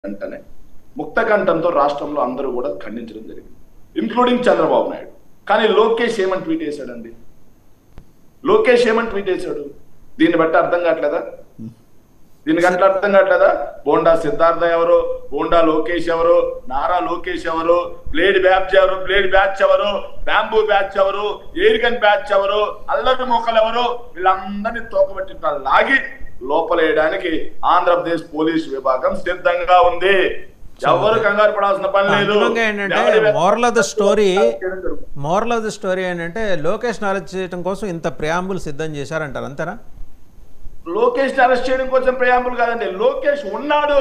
వెంటనే ముక్త కంఠంతో రాష్ట్రంలో అందరూ కూడా ఖండించడం జరిగింది ఇంక్లూడింగ్ చంద్రబాబు నాయుడు కానీ లోకేష్ ఏమని ట్వీట్ చేశాడండి లోకేష్ ఏమని ట్వీట్ చేశాడు దీన్ని బట్టి అర్థం కావట్లేదా దీనికి అట్లా అర్థం కావట్లేదా బోండా సిద్ధార్థ ఎవరు బోండా లోకేష్ ఎవరు నారా లోకేష్ ఎవరు బ్లేడ్ బ్యాచ్ ఎవరు బ్లేడ్ బ్యాచ్ ఎవరు బ్యాంబూ బ్యాచ్ ఎవరు ఎయిర్గన్ బ్యాచ్ ఎవరు అల్లరి మొక్కలు ఎవరు వీళ్ళందరినీ తోకబెట్టి ఇట్లా లాగి లోపలేయడానికి ఆంధ్రప్రదేశ్ పోలీస్ విభాగం సిద్ధంగా ఉంది ఎవరు కంగారు పడాల్సిన పని లేదు అంతిమంగా ఏంటంటే ఎవరి- మోరల్ ఆఫ్ ద స్టోరీ చేయడం జరుగుతుంది. మోరల్ ఆఫ్ ద స్టోరీ ఏంటంటే లోకేష్ నాలెడ్జ్ చేయడం కోసం ఇంత ప్రియాంబుల్ సిద్ధం చేశారంటారు అంతేనా లోకేష్ అరెస్ట్ చేయడం కోసం ప్రయాంబుల్ కాదండి లోకేష్ ఉన్నాడు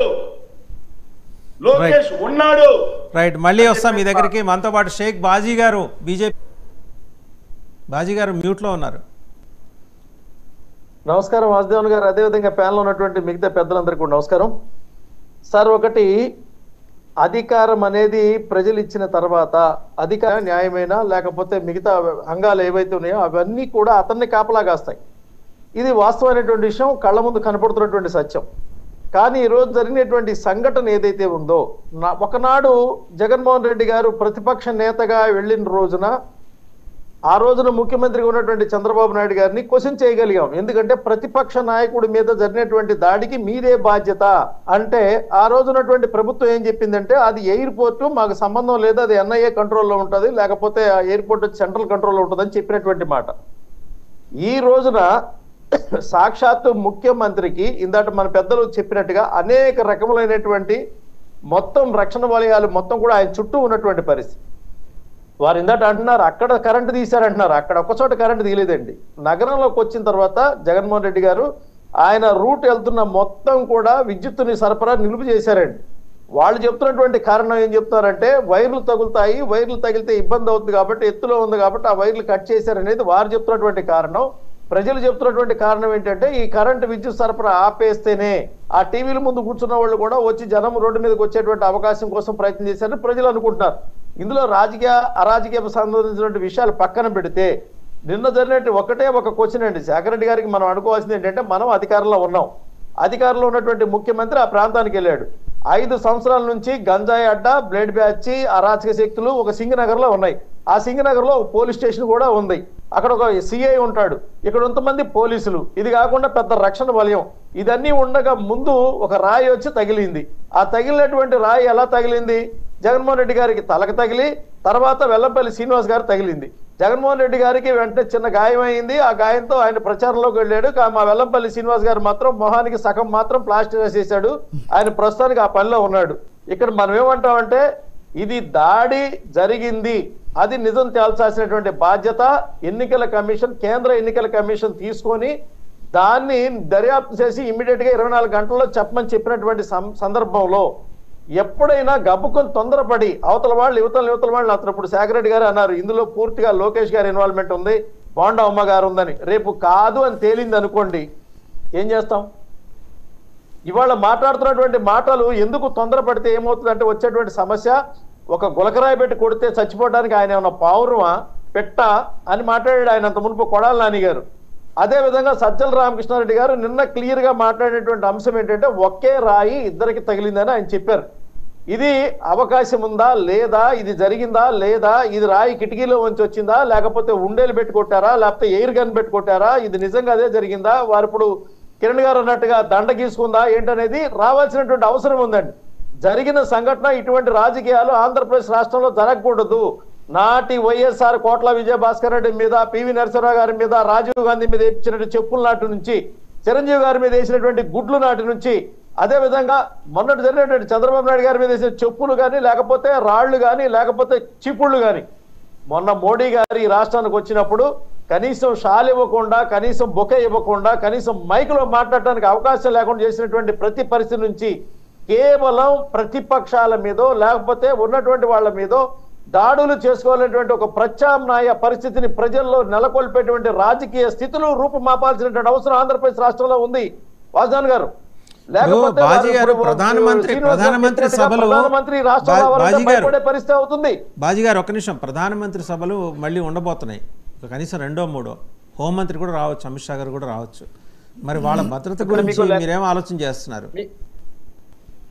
లోకేష్ ఉన్నాడు రైట్ మళ్ళీ వస్తాం మీ దగ్గరికి మనతో పాటు షేక్ బాజీ గారు బీజేపీ బాజీ గారు మ్యూట్లో ఉన్నారు నమస్కారం వాసుదేవన్ గారు అదేవిధంగా ప్యానల్ ఉన్నటువంటి మిగతా పెద్దలందరికీ కూడా నమస్కారం సార్ ఒకటి అధికారం అనేది ప్రజలు ఇచ్చిన తర్వాత అధికార న్యాయమైన లేకపోతే మిగతా అంగాలు ఏవైతే ఉన్నాయో అవన్నీ కూడా అతన్ని కాపలాగాస్తాయి ఇది వాస్తవమైనటువంటి విషయం కళ్ళ ముందు కనపడుతున్నటువంటి సత్యం కానీ ఈరోజు జరిగినటువంటి సంఘటన ఏదైతే ఉందో నా ఒకనాడు జగన్మోహన్ రెడ్డి గారు ప్రతిపక్ష నేతగా వెళ్ళిన రోజున ఆ రోజున ముఖ్యమంత్రిగా ఉన్నటువంటి చంద్రబాబు నాయుడు గారిని క్వశ్చన్ చేయగలిగాం ఎందుకంటే ప్రతిపక్ష నాయకుడి మీద జరిగినటువంటి దాడికి మీదే బాధ్యత అంటే ఆ రోజునటువంటి ప్రభుత్వం ఏం చెప్పిందంటే అది ఎయిర్పోర్ట్ మాకు సంబంధం లేదు అది ఎన్ఐఏ కంట్రోల్లో ఉంటుంది లేకపోతే ఆ ఎయిర్పోర్ట్ వచ్చి సెంట్రల్ కంట్రోల్లో ఉంటుందని చెప్పినటువంటి మాట ఈ రోజున సాక్షాత్తు ముఖ్యమంత్రికి ఇందాక మన పెద్దలు చెప్పినట్టుగా అనేక రకములైనటువంటి మొత్తం రక్షణ వలయాలు మొత్తం కూడా ఆయన చుట్టూ ఉన్నటువంటి పరిస్థితి వారు ఇందాక అంటున్నారు అక్కడ కరెంటు తీశారంటున్నారు అక్కడ ఒక్క చోట కరెంటు తీయలేదండి నగరంలోకి వచ్చిన తర్వాత జగన్మోహన్ రెడ్డి గారు ఆయన రూట్ వెళ్తున్న మొత్తం కూడా విద్యుత్తుని సరఫరా నిలుపు చేశారండి వాళ్ళు చెప్తున్నటువంటి కారణం ఏం చెప్తున్నారంటే వైర్లు తగులుతాయి వైర్లు తగిలితే ఇబ్బంది అవుతుంది కాబట్టి ఎత్తులో ఉంది కాబట్టి ఆ వైర్లు కట్ చేశారనేది వారు చెప్తున్నటువంటి కారణం ప్రజలు చెప్తున్నటువంటి కారణం ఏంటంటే ఈ కరెంటు విద్యుత్ సరఫరా ఆపేస్తేనే ఆ టీవీల ముందు కూర్చున్న వాళ్ళు కూడా వచ్చి జనం రోడ్డు మీదకి వచ్చేటువంటి అవకాశం కోసం ప్రయత్నం చేశారని ప్రజలు అనుకుంటున్నారు ఇందులో రాజకీయ అరాజకీయ సంబంధించినటువంటి విషయాలు పక్కన పెడితే నిన్న జరిగినట్టు ఒకటే ఒక క్వశ్చన్ అండి శేఖర్ రెడ్డి గారికి మనం అనుకోవాల్సింది ఏంటంటే మనం అధికారంలో ఉన్నాం అధికారంలో ఉన్నటువంటి ముఖ్యమంత్రి ఆ ప్రాంతానికి వెళ్ళాడు ఐదు సంవత్సరాల నుంచి గంజాయి అడ్డ బ్లేడ్ బ్యాచ్ అరాచక శక్తులు ఒక సింగనగర్ లో ఉన్నాయి ఆ సింగనగర్ లో ఒక పోలీస్ స్టేషన్ కూడా ఉంది అక్కడ ఒక సిఐ ఉంటాడు ఇక్కడ కొంతమంది పోలీసులు ఇది కాకుండా పెద్ద రక్షణ వలయం ఇదన్నీ ఉండగా ముందు ఒక రాయి వచ్చి తగిలింది ఆ తగిలినటువంటి రాయి ఎలా తగిలింది జగన్మోహన్ రెడ్డి గారికి తలకు తగిలి తర్వాత వెల్లంపల్లి శ్రీనివాస్ గారు తగిలింది జగన్మోహన్ రెడ్డి గారికి వెంటనే చిన్న గాయం అయింది ఆ గాయంతో ఆయన ప్రచారంలోకి వెళ్ళాడు కా- మా వెల్లంపల్లి శ్రీనివాస్ గారు మాత్రం మొహానికి సగం మాత్రం ప్లాస్టర్ వేసేసాడు ఆయన ప్రస్తుతానికి ఆ పనిలో ఉన్నాడు ఇక్కడ మనం ఏమంటామంటే ఇది దాడి జరిగింది అది నిజం తేల్చాల్సినటువంటి బాధ్యత ఎన్నికల కమిషన్ కేంద్ర ఎన్నికల కమిషన్ తీసుకొని దాన్ని దర్యాప్తు చేసి ఇమ్మీడియట్ గా ఇరవై నాలుగు గంటల్లో చెప్పమని చెప్పినటువంటి సం- సందర్భంలో ఎప్పుడైనా గబ్బుకొని తొందరపడి అవతల వాళ్ళు యువతల యువతల వాళ్ళు అతను ఇప్పుడు రెడ్డి గారు అన్నారు ఇందులో పూర్తిగా లోకేష్ గారి ఇన్వాల్వ్మెంట్ ఉంది బాండా అమ్మ గారు ఉందని రేపు కాదు అని తేలింది అనుకోండి ఏం చేస్తాం ఇవాళ మాట్లాడుతున్నటువంటి మాటలు ఎందుకు తొందరపడితే ఏమవుతుందంటే వచ్చేటువంటి సమస్య ఒక గులకరాయి పెట్టి కొడితే చచ్చిపోవడానికి ఆయన ఏమన్నా పావురమా పెట్ట అని మాట్లాడాడు ఆయన అంత మునుపు కొడాలి నాని గారు అదే విధంగా సజ్జల రామకృష్ణారెడ్డి గారు నిన్న క్లియర్ గా మాట్లాడేటువంటి అంశం ఏంటంటే ఒకే రాయి ఇద్దరికి తగిలిందని ఆయన చెప్పారు ఇది అవకాశం ఉందా లేదా ఇది జరిగిందా లేదా ఇది రాయి కిటికీలో ఉంచి వచ్చిందా లేకపోతే ఉండేలు పెట్టి కొట్టారా లేకపోతే ఎయిర్ గన్ పెట్టి కొట్టారా ఇది నిజంగా అదే జరిగిందా వారు ఇప్పుడు కిరణ్ గారు అన్నట్టుగా దండ గీసుకుందా ఏంటనేది రావాల్సినటువంటి అవసరం ఉందండి జరిగిన సంఘటన ఇటువంటి రాజకీయాలు ఆంధ్రప్రదేశ్ రాష్ట్రంలో జరగకూడదు నాటి వైఎస్ఆర్ కోట్ల విజయభాస్కర్ రెడ్డి మీద పివి నరసింహరావు గారి మీద రాజీవ్ గాంధీ మీద వేయించినట్టు చెప్పుల నాటి నుంచి చిరంజీవి గారి మీద వేసినటువంటి గుడ్లు నాటి నుంచి అదే విధంగా మొన్నటి జరిగినటువంటి చంద్రబాబు నాయుడు గారి మీద వేసిన చెప్పులు కానీ లేకపోతే రాళ్లు కానీ లేకపోతే చిప్పుళ్ళు కానీ మొన్న మోడీ గారు ఈ రాష్ట్రానికి వచ్చినప్పుడు కనీసం షాల్ ఇవ్వకుండా కనీసం బొకే ఇవ్వకుండా కనీసం మైకులో మాట్లాడటానికి అవకాశం లేకుండా చేసినటువంటి ప్రతి పరిస్థితి నుంచి కేవలం ప్రతిపక్షాల మీదో లేకపోతే ఉన్నటువంటి వాళ్ళ మీదో దాడులు చేసుకోవాలనేటువంటి ఒక ప్రత్యామ్నాయ పరిస్థితిని ప్రజల్లో నెలకొల్పేటువంటి రాజకీయ స్థితులు రూపుమాపాల్సినటువంటి అవసరం ఆంధ్రప్రదేశ్ రాష్ట్రంలో ఉంది వాజాన్ గారు లేకపోతే బాజీ వారు గారు ఇప్పుడు ప్రధానమంత్రి శ్రీనివాస్ గారు ప్రధానమంత్రి చెప్పినట్టుగా సభలో ప్రధానమంత్రి రాష్ట్రంలో బా- రావాలంటే బాజీ గారు భయపడే పరిస్థితి అవుతుంది బాజీ గారు ఒక నిమిషం ప్రధానమంత్రి సభలు మళ్ళీ ఉండబోతున్నాయి ఒక కనీసం రెండో మూడో హోంమంత్రి కూడా రావచ్చు అమిత్ షా గారు కూడా రావచ్చు మరి వాళ్ళ భద్రత ఇక్కడ గురించి మీకు లే- మీరేం ఆలోచన చేస్తున్నారు మీ-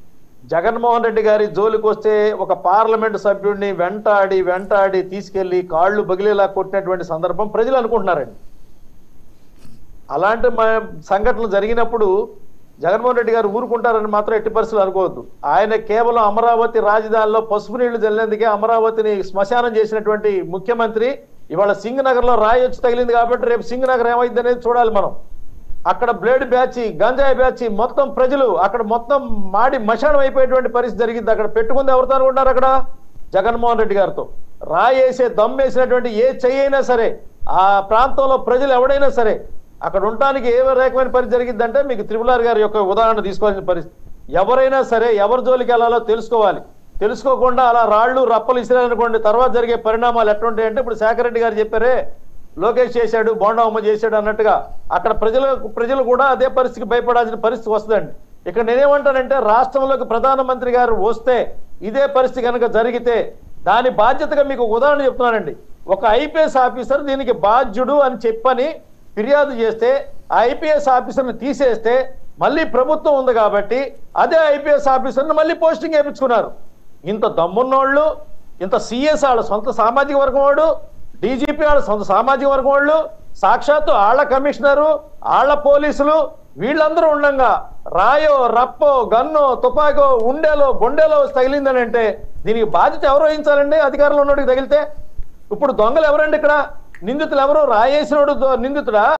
జగన్మోహన్ రెడ్డి గారి జోలికి వస్తే ఒక పార్లమెంట్ సభ్యుడిని వెంటాడి వెంటాడి తీసుకెళ్లి కాళ్ళు బగిలేలా కొట్టినటువంటి సందర్భం ప్రజలు అనుకుంటున్నారండి అలాంటి మ- సంఘటనలు జరిగినప్పుడు జగన్మోహన్ రెడ్డి గారు ఊరుకుంటారని మాత్రం ఎట్టి పరిస్థితులు అనుకోవద్దు ఆయన కేవలం అమరావతి రాజధానిలో పసుపు నీళ్లు జల్లేందుకే అమరావతిని శ్మశానం చేసినటువంటి ముఖ్యమంత్రి ఇవాళ సింగ్ నగర్ లో రాయి వచ్చి తగిలింది కాబట్టి రేపు సింగ్ నగర్ ఏమైంది అనేది చూడాలి మనం అక్కడ బ్లేడ్ బ్యాచ్ గంజాయి బ్యాచ్ మొత్తం ప్రజలు అక్కడ మొత్తం మాడి మశానం అయిపోయేటువంటి పరిస్థితి జరిగింది అక్కడ పెట్టుకుంది ఎవరితో అనుకుంటారు అక్కడ జగన్మోహన్ రెడ్డి గారితో రాయేసే దమ్మేసినటువంటి ఏ చెయ్యి అయినా సరే ఆ ప్రాంతంలో ప్రజలు ఎవడైనా సరే అక్కడ ఉండటానికి ఏ రకమైన పరిస్థితి జరిగిందంటే మీకు త్రిపులార్ గారి యొక్క ఉదాహరణ తీసుకోవాల్సిన పరిస్థితి ఎవరైనా సరే ఎవరి జోలికి వెళ్ళాలో తెలుసుకోవాలి తెలుసుకోకుండా అలా రాళ్ళు రప్పలు ఇసిరారనుకోండి తర్వాత జరిగే పరిణామాలు ఎట్లుంటాయంటే ఇప్పుడు శేఖర్ రెడ్డి గారు చెప్పారే లోకేష్ చేశాడు బోండవమ్మ చేశాడు అన్నట్టుగా అక్కడ ప్రజలు ప్రజలు కూడా అదే పరిస్థితికి భయపడాల్సిన పరిస్థితి వస్తుందండి ఇక్కడ నేనేమంటానంటే రాష్ట్రంలోకి ప్రధానమంత్రి గారు వస్తే ఇదే పరిస్థితి కనుక జరిగితే దాని బాధ్యతగా మీకు ఒక ఉదాహరణ చెప్తున్నానండి ఒక ఐపీఎస్ ఆఫీసర్ దీనికి బాధ్యుడు అని చెప్పని ఫిర్యాదు చేస్తే ఆ ఐపీఎస్ ఆఫీసర్ని తీసేస్తే మళ్ళీ ప్రభుత్వం ఉంది కాబట్టి అదే ఐపీఎస్ ఆఫీసర్ని మళ్ళీ పోస్టింగ్ వేయించుకున్నారు ఇంత దమ్మున్నోళ్ళు ఇంత సిఎస్ వాళ్ళ సొంత సామాజిక వర్గం వాడు డీజీపీ వాళ్ళ సొంత సామాజిక వర్గం వాళ్ళు సాక్షాత్తు ఆళ్ళ కమిషనరు ఆళ్ళ పోలీసులు వీళ్ళందరూ ఉండంగా రాయో రప్పో గన్నో తుపాకో ఉండేలో బొండేలో తగిలిందని అంటే దీనికి బాధ్యత ఎవరు వహించాలండి అధికారంలో ఉన్నోడికి తగిలితే ఇప్పుడు దొంగలు ఎవరండి ఇక్కడ నిందితులు ఎవరు రాయేసినోడు దో- నిందితుడా